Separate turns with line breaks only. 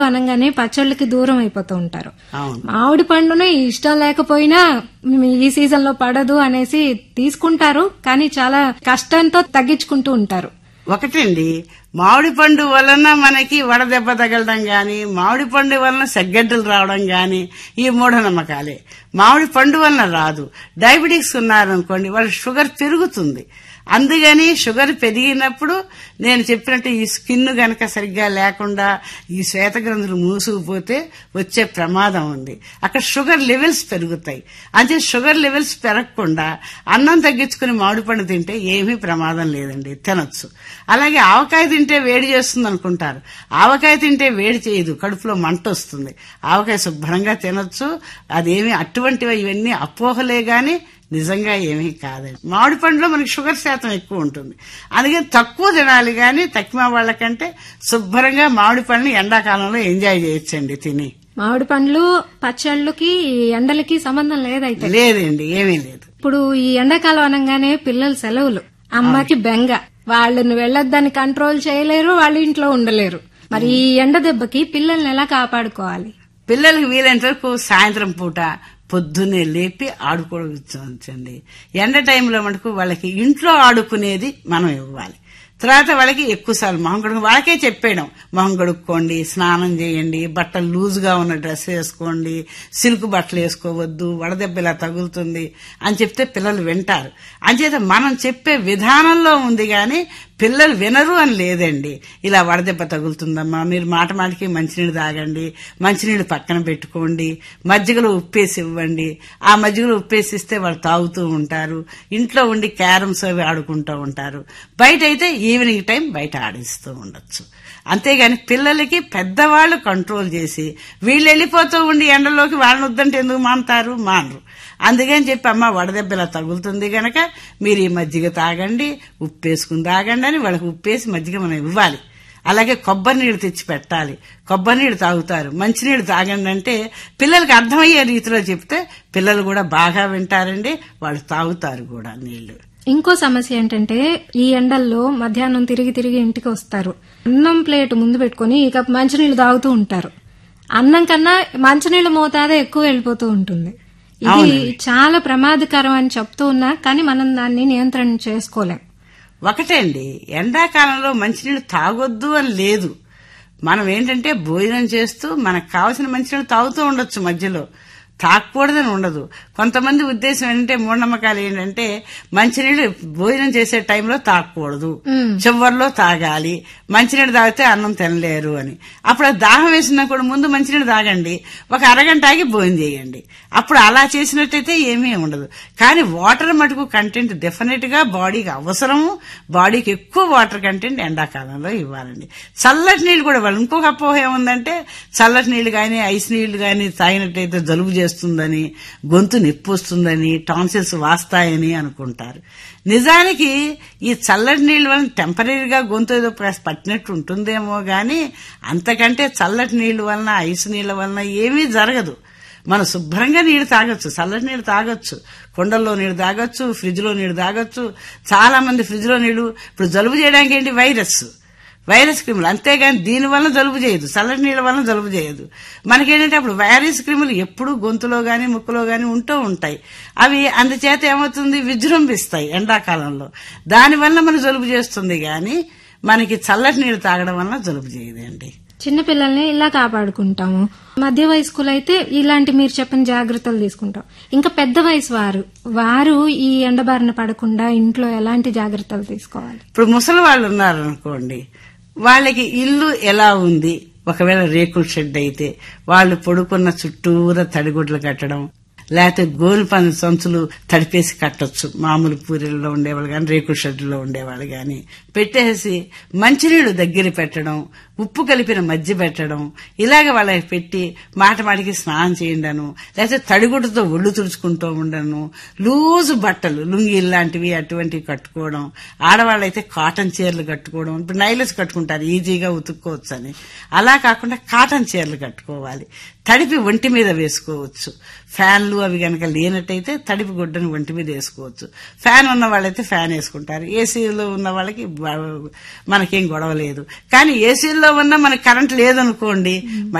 అనగానే పచ్చళ్ళకి దూరం అయిపోతూ ఉంటారు
అవును
మామిడి పండుని ఇష్టం లేకపోయినా మ్, ఈ సీజన్ లో పడదు అనేసి తీసుకుంటారు కానీ చాలా కష్టంతో తగ్గించుకుంటూ ఉంటారు
ఒకటండి మామిడి పండు వలన మనకి వడదెబ్బ తగలడం గాని మామిడి పండు వలన సెగ్గడ్డలు రావడం గాని ఈ మూఢనమ్మకాలే మామిడి పండు వలన రాదు డయాబెటిక్స్ ఉన్నారనుకోండి వాళ్ళ షుగర్ పెరుగుతుంది అందుకని షుగర్ పెరిగినప్పుడు నేను చెప్పినట్టు ఈ స్కిన్ గనక సరిగ్గా లేకుండా ఈ శ్వేతగ్రంథులు మూసుకుపోతే వచ్చే ప్రమాదం ఉంది అక్కడ షుగర్ లెవెల్స్ పెరుగుతాయి అంటే షుగర్ లెవెల్స్ పెరగకుండా అన్నం తగ్గించుకుని మామిడి పండు తింటే ఏమీ ప్రమాదం లేదండి తినొచ్చు అలాగే ఆవకాయ తింటే వేడి చేస్తుంది అనుకుంటారు ఆవకాయ తింటే వేడి చేయదు కడుపులో మంట వస్తుంది ఆవకాయ శుభ్రంగా తినొచ్చు అదేమి అటువంటివి ఇవన్నీ అపోహలే గాని నిజంగా ఏమీ కాదండి మామిడి పండులో మనకి షుగర్ శాతం ఎక్కువ ఉంటుంది అందుకని తక్కువ తినాలి కానీ తక్కువ వాళ్ళకంటే శుభ్రంగా మామిడి పండుని ఎండాకాలంలో ఎంజాయ్ చేయొచ్చండి తిని
మామిడి పండ్లు పచ్చళ్ళకి ఈ ఎండలకి సంబంధం లేదైతే
లేదండి ఏమీ లేదు
ఇప్పుడు ఈ ఎండాకాలం అనగానే పిల్లలు సెలవులు అమ్మకి బెంగ వాళ్ళని వెళ్ళొద్దని కంట్రోల్ చేయలేరు వాళ్ళ ఇంట్లో ఉండలేరు మరి ఈ ఎండ దెబ్బకి పిల్లల్ని ఎలా కాపాడుకోవాలి
పిల్లలకి వీలైనంత వరకు సాయంత్రం పూట పొద్దున్నే లేపి ఆడుకోవచ్చండి ఎండ టైంలో మటుకు వాళ్ళకి ఇంట్లో ఆడుకునేది మనం ఇవ్వాలి తర్వాత వాళ్ళకి ఎక్కువసార్లు మొహం కడుగు వాళ్ళకే చెప్పేయడం మొహం కడుక్కోండి స్నానం చేయండి బట్టలు లూజ్గా ఉన్న డ్రెస్ వేసుకోండి సిల్క్ బట్టలు వేసుకోవద్దు వడదెబ్బ ఇలా తగులుతుంది అని చెప్తే పిల్లలు వింటారు అంచేత మనం చెప్పే విధానంలో ఉంది కానీ పిల్లలు వినరు అని లేదండి ఇలా వడదెబ్బ తగులుతుందమ్మా మీరు మాట మాటికి మంచినీళ్ళు తాగండి మంచినీళ్ళు పక్కన పెట్టుకోండి మజ్జిగలో ఉప్పేసి ఇవ్వండి ఆ మజ్జిగలో ఉప్పేసి ఇస్తే వాళ్ళు తాగుతూ ఉంటారు ఇంట్లో ఉండి క్యారమ్స్ అవి ఆడుకుంటూ ఉంటారు బయట అయితే ఈవినింగ్ టైం బయట ఆడిస్తూ ఉండొచ్చు అంతేగాని పిల్లలకి పెద్దవాళ్ళు కంట్రోల్ చేసి వీళ్ళు వెళ్ళిపోతూ ఉండి ఎండలోకి వాళ్ళని వద్దంటే ఎందుకు మానుతారు మానరు అందుకని చెప్పి అమ్మ వడదెబ్బ ఇలా తగులుతుంది గనక మీరు ఈ మజ్జిగ తాగండి ఉప్పేసుకుని తాగండి అని వాళ్ళకి ఉప్పేసి మజ్జిగ మనం ఇవ్వాలి అలాగే కొబ్బరి నీళ్ళు తెచ్చి పెట్టాలి కొబ్బరి నీళ్ళు తాగుతారు మంచినీళ్ళు తాగండి అంటే పిల్లలకి అర్థమయ్యే రీతిలో చెప్తే పిల్లలు కూడా బాగా వింటారండి వాళ్ళు తాగుతారు కూడా నీళ్లు
ఇంకో సమస్య ఏంటంటే ఈ ఎండల్లో మధ్యాహ్నం తిరిగి తిరిగి ఇంటికి వస్తారు అన్నం ప్లేట్ ముందు పెట్టుకుని ఇక మంచినీళ్ళు తాగుతూ ఉంటారు అన్నం కన్నా మంచినీళ్ళ మోతాదే ఎక్కువ వెళ్ళిపోతూ ఉంటుంది ఇది చాలా ప్రమాదకరం అని చెప్తూ ఉన్నా కానీ మనం దాన్ని నియంత్రణ చేసుకోలేం
ఒకటే అండి ఎండాకాలంలో మంచినీళ్ళు తాగొద్దు అని లేదు మనం ఏంటంటే భోజనం చేస్తూ మనకు కావాల్సిన మంచినీళ్ళు తాగుతూ ఉండొచ్చు మధ్యలో తాగకూడదని ఉండదు కొంతమంది ఉద్దేశం ఏంటంటే మూఢనమ్మకాలు ఏంటంటే మంచినీళ్ళు భోజనం చేసే టైంలో తాగకూడదు చివరిలో తాగాలి మంచినీళ్ళు తాగితే అన్నం తినలేరు అని అప్పుడు ఆ దాహం వేసినా కూడా ముందు మంచినీళ్ళు తాగండి ఒక అరగంట ఆగి భోజనం చేయండి అప్పుడు అలా చేసినట్టయితే ఏమీ ఉండదు కానీ వాటర్ మటుకు కంటెంట్ డెఫినెట్ గా బాడీకి అవసరము బాడీకి ఎక్కువ వాటర్ కంటెంట్ ఎండాకాలంలో ఇవ్వాలండి చల్లటి నీళ్ళు కూడా ఇవ్వాలి ఇంకొక అపోహ ఏముందంటే చల్లటి నీళ్లు కానీ ఐస్ నీళ్లు కానీ తాగినట్టయితే జలుబు చేస్తుందని గొంతు నొప్పి వస్తుందని టాన్సిల్స్ వాస్తాయని అనుకుంటారు నిజానికి ఈ చల్లటి నీళ్ళ వలన టెంపరీగా గొంతు ఏదో ప్రెస్ పట్టినట్టు ఉంటుందేమో గాని అంతకంటే చల్లటి నీళ్ల వలన ఐస్ నీళ్ల వలన ఏమీ జరగదు మనం శుభ్రంగా నీళ్లు తాగొచ్చు చల్లటి నీళ్లు తాగొచ్చు కుండల్లో నీళ్లు తాగొచ్చు ఫ్రిడ్జ్ లో నీళ్లు తాగొచ్చు చాలా మంది ఫ్రిడ్జ్ లో నీళ్లు ఇప్పుడు జలుబు చేయడానికి ఏంటి వైరస్ వైరస్ క్రిములు అంతేగాని దీని వలన జలుబు చేయదు చల్లటి నీళ్ళ వలన జలుబు చేయదు మనకేంటంటే అప్పుడు వైరస్ క్రిములు ఎప్పుడూ గొంతులో గాని ముక్కులో గాని ఉంటూ ఉంటాయి అవి అందుచేత ఏమవుతుంది విజృంభిస్తాయి ఎండాకాలంలో దానివల్ల మనకు జలుబు చేస్తుంది గాని మనకి చల్లటి నీళ్ళు తాగడం వలన జలుబు చేయదండి
చిన్నపిల్లల్ని ఇలా కాపాడుకుంటాము మధ్య వయస్కులైతే ఇలాంటి మీరు చెప్పిన జాగ్రత్తలు తీసుకుంటాం ఇంకా పెద్ద వయసు వారు వారు ఈ ఎండబారిన పడకుండా ఇంట్లో ఎలాంటి జాగ్రత్తలు తీసుకోవాలి
ఇప్పుడు ముసలి వాళ్ళు ఉన్నారనుకోండి వాళ్ళకి ఇల్లు ఎలా ఉంది ఒకవేళ రేకుల షెడ్ అయితే వాళ్ళు పడుకున్న చుట్టూరా తడిగుడ్లు కట్టడం లేకపోతే గోలు పని సంచులు తడిపేసి కట్టొచ్చు మామూలు పూరీల్లో ఉండేవాళ్ళు కానీ రేకుల షెడ్లో ఉండేవాళ్ళు కానీ పెట్టేసి మంచినీళ్ళు దగ్గర పెట్టడం ఉప్పు కలిపిన మజ్జి పెట్టడం ఇలాగ వాళ్ళకి పెట్టి మాట మాటికి స్నానం చేయండను లేకపోతే తడిగుడ్డతో ఒళ్ళు తుడుచుకుంటూ ఉండను లూజు బట్టలు లుంగీలు లాంటివి అటువంటివి కట్టుకోవడం ఆడవాళ్ళైతే కాటన్ చీరలు కట్టుకోవడం ఇప్పుడు నైలెస్ కట్టుకుంటారు ఈజీగా ఉతుక్కోవచ్చు అని అలా కాకుండా కాటన్ చీరలు కట్టుకోవాలి తడిపి ఒంటి మీద వేసుకోవచ్చు ఫ్యాన్లు అవి గనక లేనట్టయితే తడిపి గుడ్డని ఒంటి మీద వేసుకోవచ్చు ఫ్యాన్ ఉన్న వాళ్ళైతే ఫ్యాన్ వేసుకుంటారు ఏసీలో ఉన్న వాళ్ళకి బ- మనకేం గొడవ లేదు కానీ ఏసీలో ఉన్న మనకి కరెంట్ లేదనుకోండి